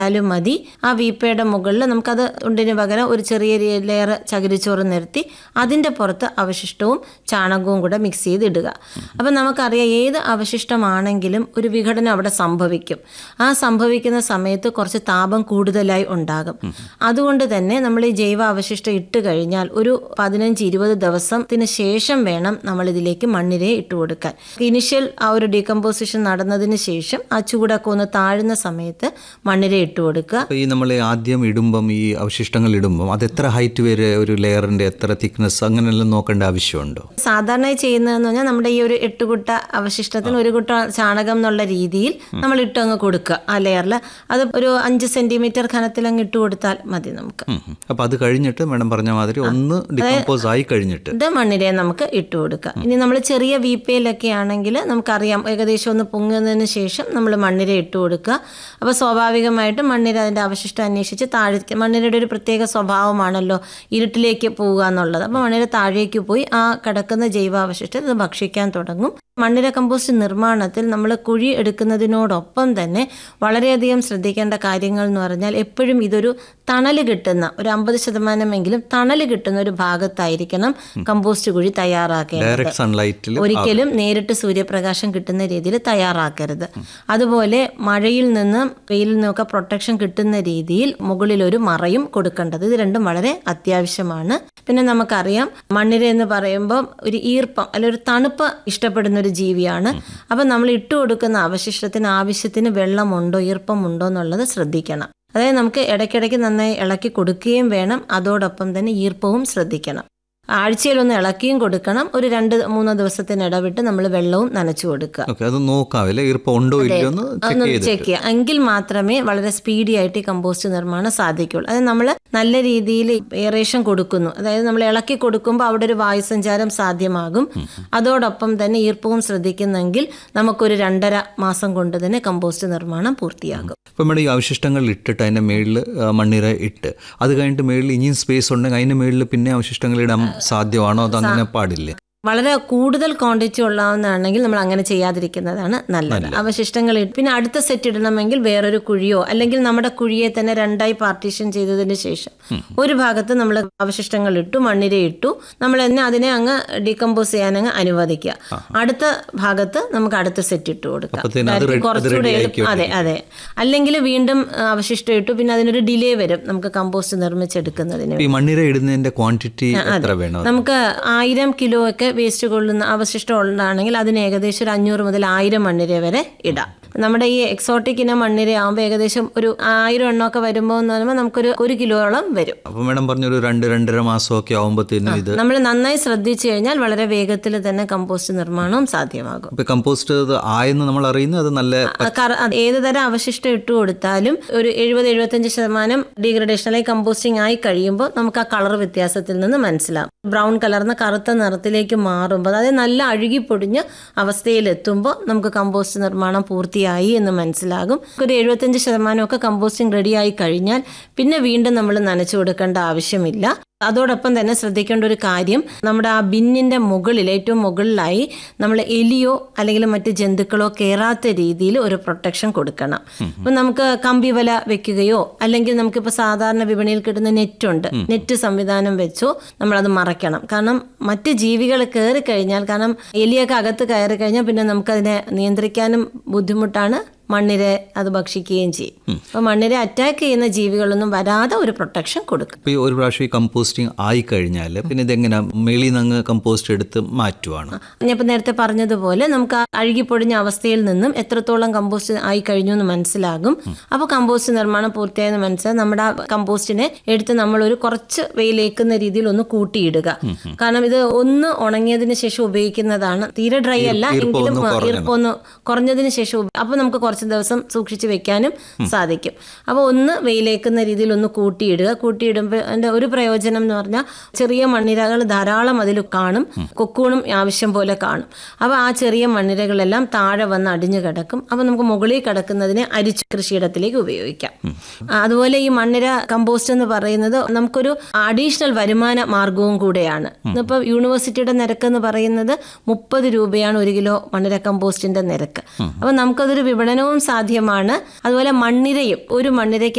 ആയാലും മതി ആ വീപ്പയുടെ മുകളിൽ നമുക്കത് ഉണ്ടിന് പകരം ഒരു ചെറിയ ലെയർ ചകിരിച്ചോറ് നിരത്തി അതിൻ്റെ പുറത്ത് അവശിഷ്ടവും ചാണകവും കൂടെ മിക്സ് ചെയ്ത് ഇടുക അപ്പം നമുക്കറിയാം ഏത് അവശിഷ്ടമാണെങ്കിലും ഒരു വിഘടനം അവിടെ സംഭവിക്കും ആ സംഭവിക്കുന്ന സമയത്ത് കുറച്ച് താപം കൂടുതലായി ഉണ്ടാകും അതുകൊണ്ട് തന്നെ നമ്മൾ ഈ ജൈവ അവശിഷ്ടം ഇട്ട് കഴിഞ്ഞാൽ ഒരു പതിനഞ്ച് ഇരുപത് ദിവസത്തിന് ശേഷം വേണം നമ്മൾ ഇതിലേക്ക് മണ്ണിരയെ ഇട്ട് കൊടുക്കാൻ ഇനിഷ്യൽ ആ ഒരു ഡീകമ്പോസിഷൻ നടന്നതിന് ശേഷം ആ ചൂടൊക്കെ ഒന്ന് താഴുന്ന സമയത്ത് മണ്ണിര ഇട്ട് കൊടുക്കുക അപ്പോൾ ഈ നമ്മൾ ആദ്യം ഇടുമ്പം ഈ അവശിഷ്ടങ്ങൾ ഇടുമ്പം അത് എത്ര ഹൈറ്റ് വരെ ഒരു ലെയറിൻ്റെ എത്ര തിക്നെസ് അങ്ങനെയെല്ലാം നോക്കേണ്ട ആവശ്യമുണ്ടോ സാധാരണ ചെയ്യുന്നതെന്ന് പറഞ്ഞാൽ നമ്മുടെ ഈ ഒരു എട്ട് കുട്ട അവശിഷ്ടത്തിന് ഒരു കുട്ട ചാണകം എന്നുള്ള രീതിയിൽ നമ്മൾ ഇട്ട് അങ്ങ് കൊടുക്കുക ആ ലെയറിൽ അത് ഒരു അഞ്ച് സെന്റിമീറ്റർ ഘനത്തിൽ അങ്ങ് ഇട്ട് കൊടുത്താൽ മതി നമുക്ക് അപ്പോൾ അത് കഴിഞ്ഞിട്ട് മാഡം പറഞ്ഞ മാതിരി ഒന്ന് ഡികമ്പോസ് ആയി കഴിഞ്ഞിട്ട് ഇത് മണ്ണിരയെ നമുക്ക് ഇട്ട് കൊടുക്കാം ഇനി നമ്മൾ ചെറിയ വീപ്പയിലൊക്കെ ആണെങ്കിൽ നമുക്കറിയാം ഏകദേശം ഒന്ന് പൊങ്ങുന്നതിന് ശേഷം നമ്മൾ മണ്ണിര ഇട്ട് കൊടുക്കുക അപ്പോൾ സ്വാഭാവികമായിട്ടും മണ്ണിര അതിൻ്റെ അവശിഷ്ടം അന്വേഷിച്ച് താഴെ മണ്ണിരയുടെ ഒരു പ്രത്യേക സ്വഭാവമാണല്ലോ ഇരുട്ടിലേക്ക് പോവുക എന്നുള്ളത് അപ്പോൾ മണ്ണിര താഴേക്ക് പോയി ആ കിടക്കുന്ന ജൈവാവശിഷ്ടം ഇത് ഭക്ഷിക്കാൻ തുടങ്ങും മണ്ണിര കമ്പോസ്റ്റ് നിർമ്മാണത്തിൽ നമ്മൾ കുഴി എടുക്കുന്നതിനോടൊപ്പം തന്നെ വളരെയധികം ശ്രദ്ധിക്കേണ്ട കാര്യങ്ങൾ എന്ന് പറഞ്ഞാൽ എപ്പോഴും ഇതൊരു തണൽ കിട്ടുന്ന ഒരു അമ്പത് ശതമാനമെങ്കിലും തണൽ കിട്ടുന്ന ഒരു ഭാഗത്തായിരിക്കണം കമ്പോസ്റ്റ് കുഴി തയ്യാറാക്കേണ്ടത് ഡയറക്റ്റ് സൺലൈറ്റിൽ ഒരിക്കലും നേരിട്ട് സൂര്യപ്രകാശം കിട്ടുന്ന രീതിയിൽ തയ്യാറാക്കരുത് അതുപോലെ മഴയിൽ നിന്നും വെയിലിൽ നിന്നൊക്കെ പ്രൊട്ടക്ഷൻ കിട്ടുന്ന രീതിയിൽ മുകളിൽ ഒരു മറയും കൊടുക്കേണ്ടത് ഇത് രണ്ടും വളരെ അത്യാവശ്യമാണ് പിന്നെ നമുക്കറിയാം മണ്ണിര എന്ന് പറയുമ്പോൾ ഒരു ഈർപ്പം അല്ലെ ഒരു തണുപ്പ് ഇഷ്ടപ്പെടുന്ന ഒരു ജീവിയാണ് അപ്പം നമ്മൾ ഇട്ട് കൊടുക്കുന്ന അവശിഷ്ടത്തിന് ആവശ്യത്തിന് വെള്ളമുണ്ടോ ഈർപ്പമുണ്ടോ എന്നുള്ളത് ശ്രദ്ധിക്കണം അതായത് നമുക്ക് ഇടയ്ക്കിടയ്ക്ക് നന്നായി ഇളക്കി കൊടുക്കുകയും വേണം അതോടൊപ്പം തന്നെ ഈർപ്പവും ശ്രദ്ധിക്കണം ആഴ്ചയിലൊന്ന് ഇളക്കിയും കൊടുക്കണം ഒരു രണ്ട് മൂന്ന് ദിവസത്തിന് ഇടവിട്ട് നമ്മൾ വെള്ളവും നനച്ചു കൊടുക്കുക ഓക്കെ അത് നോക്കാവില്ല ഈർപ്പം ഉണ്ടോ ഇല്ലയോ എന്ന് ചെക്ക് അതൊന്ന് ചെയ്ത് ചെക്ക് ചെയ്യുക എങ്കിൽ മാത്രമേ വളരെ സ്പീഡി ആയിട്ട് ഈ കമ്പോസ്റ്റ് നിർമ്മാണം സാധിക്കുള്ളൂ അതായത് നമ്മൾ നല്ല രീതിയിൽ എയറേഷൻ കൊടുക്കുന്നു അതായത് നമ്മൾ ഇളക്കി കൊടുക്കുമ്പോൾ അവിടെ ഒരു വായുസഞ്ചാരം സാധ്യമാകും അതോടൊപ്പം തന്നെ ഈർപ്പവും ശ്രദ്ധിക്കുന്നെങ്കിൽ നമുക്കൊരു രണ്ടര മാസം കൊണ്ട് തന്നെ കമ്പോസ്റ്റ് നിർമ്മാണം പൂർത്തിയാകും അപ്പോൾ മേഡം ഈ അവശിഷ്ടങ്ങൾ ഇട്ടിട്ട് അതിൻ്റെ മേളിൽ മണ്ണിര ഇട്ട് അത് കഴിഞ്ഞിട്ട് മേളിൽ ഇനിയും സ്പേസ് ഉണ്ടെങ്കിൽ അതിൻ്റെ മേളിൽ പിന്നെ അവശിഷ്ടങ്ങൾ ഇടാൻ സാധ്യമാണോ അതോ അങ്ങനെ പാടില്ലേ വളരെ കൂടുതൽ ക്വാണ്ടിറ്റി ഉള്ളതാണെങ്കിൽ നമ്മൾ അങ്ങനെ ചെയ്യാതിരിക്കുന്നതാണ് നല്ലത് അവശിഷ്ടങ്ങൾ ഇട്ട് പിന്നെ അടുത്ത സെറ്റ് ഇടണമെങ്കിൽ വേറൊരു കുഴിയോ അല്ലെങ്കിൽ നമ്മുടെ കുഴിയെ തന്നെ രണ്ടായി പാർട്ടീഷൻ ചെയ്തതിന് ശേഷം ഒരു ഭാഗത്ത് നമ്മൾ അവശിഷ്ടങ്ങൾ ഇട്ടു മണ്ണിര ഇട്ടു നമ്മൾ തന്നെ അതിനെ അങ്ങ് ഡീകമ്പോസ് ചെയ്യാൻ അങ്ങ് അനുവദിക്കുക അടുത്ത ഭാഗത്ത് നമുക്ക് അടുത്ത സെറ്റ് ഇട്ട് കൊടുക്കാം അപ്പത്തേനും അത് കാര്യം ready- അത് കുറച്ചുകൂടെ ready എളുപ്പം- അതെ അതെ അല്ലെങ്കിൽ വീണ്ടും ആ, അവശിഷ്ടം ഇട്ടു പിന്നെ അതിനൊരു ഡിലേ വരും നമുക്ക് കമ്പോസ്റ്റ് നിർമ്മിച്ചെടുക്കുന്നതിന് ഈ മണ്ണിര ഇടുന്നതിൻ്റെ ക്വാണ്ടിറ്റി എത്ര വേണം നമുക്ക് ആയിരം കിലോ ഒക്കെ വേസ്റ്റ് കൊള്ളുന്ന അവശിഷ്ടം ഉള്ളതാണെങ്കിൽ അതിന് ഏകദേശം ഒരു അഞ്ഞൂറ് മുതൽ ആയിരം മണ്ണിര വരെ ഇടാം നമ്മുടെ ഈ എക്സോട്ടിക് ഇനം മണ്ണിര ആകുമ്പോൾ ഏകദേശം ഒരു ആയിരം എണ്ണമൊക്കെ വരുമ്പോൾ എന്ന് പറയുമ്പോൾ നമുക്കൊരു ഒരു കിലോയോളം വരും അപ്പോൾ മേഡം പറഞ്ഞൊരു രണ്ട് രണ്ടര മാസമൊക്കെ ആകുമ്പോഴത്തേനും ഇത് നമ്മൾ നന്നായി ശ്രദ്ധിച്ചു കഴിഞ്ഞാൽ വളരെ വേഗത്തിൽ തന്നെ കമ്പോസ്റ്റ് നിർമ്മാണവും സാധ്യമാകും ഇപ്പോൾ കമ്പോസ്റ്റ് ഇത് ആയെന്ന് നമ്മൾ അറിയുന്നത് അത് നല്ല ആ, കറ- അത് ഏത് തരം അവശിഷ്ടം ഇട്ട് കൊടുത്താലും ഒരു എഴുപത് എഴുപത്തഞ്ച് ശതമാനം ഡീഗ്രഡേഷൻ അല്ലെങ്കിൽ കമ്പോസ്റ്റിംഗ് ആയി കഴിയുമ്പോൾ നമുക്ക് ആ കളർ വ്യത്യാസത്തിൽ നിന്ന് മനസ്സിലാവും ബ്രൗൺ കലർന്ന കറുത്ത നിറത്തിലേക്ക് മാറുമ്പോൾ അതായത് നല്ല അഴുകി പൊടിഞ്ഞ അവസ്ഥയിലെത്തുമ്പോൾ നമുക്ക് കമ്പോസ്റ്റ് നിർമ്മാണം പൂർത്തിയായി എന്ന് മനസ്സിലാകും ഒരു എഴുപത്തഞ്ച് ശതമാനമൊക്കെ കമ്പോസ്റ്റിംഗ് റെഡിയായി കഴിഞ്ഞാൽ പിന്നെ വീണ്ടും നമ്മൾ നനച്ചു കൊടുക്കേണ്ട ആവശ്യമില്ല അതോടൊപ്പം തന്നെ ശ്രദ്ധിക്കേണ്ട ഒരു കാര്യം നമ്മുടെ ആ ബിന്നിന്റെ മുകളിൽ ഏറ്റവും മുകളിലായി നമ്മൾ എലിയോ അല്ലെങ്കിൽ മറ്റ് ജന്തുക്കളോ കയറാത്ത രീതിയിൽ ഒരു പ്രൊട്ടക്ഷൻ കൊടുക്കണം ഇപ്പം നമുക്ക് കമ്പി വല വെക്കുകയോ അല്ലെങ്കിൽ നമുക്കിപ്പോൾ സാധാരണ വിപണിയിൽ കിട്ടുന്ന നെറ്റ് ഉണ്ട് നെറ്റ് സംവിധാനം വെച്ചോ നമ്മളത് മറയ്ക്കണം കാരണം മറ്റ് ജീവികൾ കയറി കഴിഞ്ഞാൽ കാരണം എലിയൊക്കെ അകത്ത് കയറി കഴിഞ്ഞാൽ പിന്നെ നമുക്കതിനെ നിയന്ത്രിക്കാനും ബുദ്ധിമുട്ടാണ് മണ്ണിരെ അത് ഭക്ഷിക്കുകയും ചെയ്യും അപ്പോൾ മണ്ണിരെ അറ്റാക്ക് ചെയ്യുന്ന ജീവികളൊന്നും വരാതെ ഒരു പ്രൊട്ടക്ഷൻ കൊടുക്കും ഇപ്പോൾ ഈ ഒരു പ്രാവശ്യം ഈ കമ്പോസ്റ്റിംഗ് ആയി കഴിഞ്ഞാൽ പിന്നെ ഇതെങ്ങനെ മേളിൽ നിന്ന് അങ്ങ് കമ്പോസ്റ്റ് എടുത്ത് മാറ്റുവാണ് ഞാനിപ്പോൾ നേരത്തെ പറഞ്ഞതുപോലെ നമുക്ക് ആ അഴുകിപ്പൊടിഞ്ഞ അവസ്ഥയിൽ നിന്നും എത്രത്തോളം കമ്പോസ്റ്റ് ആയി കഴിഞ്ഞു എന്ന് മനസ്സിലാകും അപ്പോൾ കമ്പോസ്റ്റ് നിർമ്മാണം പൂർത്തിയായെന്ന് മനസ്സിലായി നമ്മുടെ ആ കമ്പോസ്റ്റിനെ എടുത്ത് നമ്മൾ ഒരു കുറച്ച് വെയിലേക്കുന്ന രീതിയിൽ ഒന്ന് കൂട്ടിയിടുക കാരണം ഇത് ഒന്ന് ഉണങ്ങിയതിന് ശേഷം ഉപയോഗിക്കുന്നതാണ് തീരെ ഡ്രൈ അല്ല ഈർപ്പം എങ്കിലും ഒന്ന് കുറഞ്ഞത്. ഈർപ്പം ഒന്ന് കുറഞ്ഞതിന് ശേഷം ഉപ- അപ്പോൾ നമുക്ക് കുറച്ച് ദിവസം സൂക്ഷിച്ച് വെക്കാനും സാധിക്കും അപ്പോൾ ഒന്ന് വെയിലേക്കുന്ന രീതിയിൽ ഒന്ന് കൂട്ടിയിടുക കൂട്ടിയിടുമ്പോൾ അതിൻ്റെ ഒരു പ്രയോജനം എന്ന് പറഞ്ഞാൽ ചെറിയ മണ്ണിരകൾ ധാരാളം അതിൽ കാണും കൊക്കൂണും ആവശ്യം പോലെ കാണും അപ്പോൾ ആ ചെറിയ മണ്ണിരകളെല്ലാം താഴെ വന്ന് അടിഞ്ഞു കിടക്കും അപ്പോൾ നമുക്ക് മുകളിൽ കിടക്കുന്നതിനെ അരിച്ച് കൃഷിയിടത്തിലേക്ക് ഉപയോഗിക്കാം ആ, അതുപോലെ ഈ മണ്ണിര കമ്പോസ്റ്റ് എന്ന് പറയുന്നത് നമുക്കൊരു അഡീഷണൽ വരുമാന മാർഗവും കൂടെയാണ് ഇന്നിപ്പോൾ യൂണിവേഴ്സിറ്റിയുടെ നിരക്ക് എന്ന് പറയുന്നത് മുപ്പത് രൂപയാണ് ഒരു കിലോ മണ്ണിര കമ്പോസ്റ്റിന്റെ നിരക്ക് അപ്പോൾ നമുക്കതൊരു വിപണനവും സാധ്യമാണ് അതുപോലെ മണ്ണിരയും ഒരു മണ്ണിരയ്ക്ക്